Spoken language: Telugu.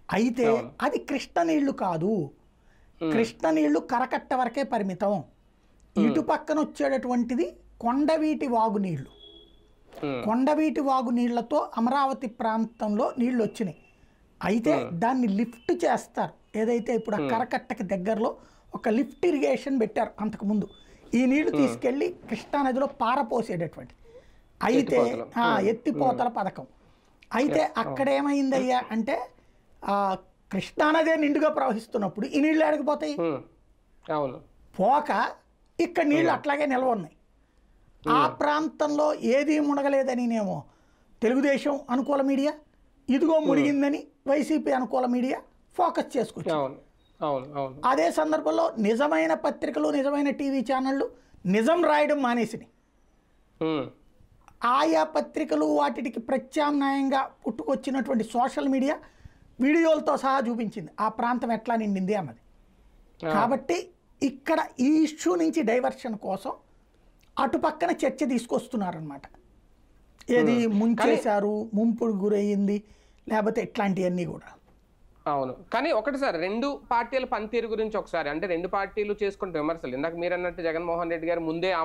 అయితే అది కృష్ణ నీళ్లు కాదు కృష్ణ నీళ్లు కరకట్ట వరకే పరిమితం ఇటు పక్కన వచ్చేటటువంటిది కొండవీటి వాగు నీళ్లు ఉమ్, కొండవీటి వాగు నీళ్లతో అమరావతి ప్రాంతంలో నీళ్లు వచ్చినాయి అయితే దాన్ని లిఫ్ట్ చేస్తారు ఏదైతే ఇప్పుడు ఆ కరకట్టకి దగ్గరలో ఒక లిఫ్ట్ ఇరిగేషన్ పెట్టారు అంతకుముందు ఈ నీళ్లు తీసుకెళ్లి కృష్ణానదిలో పారపోసేటటువంటి అయితే ఎత్తిపోతల. ఆ, ఎత్తిపోతల పథకం అయితే అక్కడ ఏమైందయ్యా అంటే ఆ కృష్ణానదే నిండుగా ప్రవహిస్తున్నప్పుడు ఈ నీళ్లు ఎడకపోతాయి ఉమ్, అవును పోక ఇక్కడ నీళ్లు అట్లాగే నిల్వ ఉన్నాయి ఆ ప్రాంతంలో ఏది మునగలేదనినేమో తెలుగుదేశం అనుకూల మీడియా ఇదిగో మునిగిందని వైసీపీ అనుకూల మీడియా ఫోకస్ చేసుకొచ్చు అవును అవును అవును అదే సందర్భంలో నిజమైన పత్రికలు నిజమైన టీవీ ఛానళ్ళు నిజం రాయడం మానేసినాయి ఉమ్, ఆయా పత్రికలు వాటికి ప్రత్యామ్నాయంగా పుట్టుకొచ్చినటువంటి సోషల్ మీడియా వీడియోలతో సహా చూపించింది ఆ ప్రాంతం ఎట్లా నిండింది అన్నది ఆ, కాబట్టి ఇక్కడ ఈ ఇష్యూ నుంచి డైవర్షన్ కోసం అటు పక్కన చర్చ తీసుకొస్తున్నారనమాట ఏది ముంచేశారు ముంపుడు గురయ్యింది లేకపోతే ఇట్లాంటివన్నీ కూడా అవును కానీ ఒకటి సార్ రెండు పార్టీల పనితీరు గురించి ఒకసారి అంటే రెండు పార్టీలు చేసుకుంటే విమర్శలు ఇందాక మీరు అన్నట్టు జగన్మోహన్ రెడ్డి గారు ముందే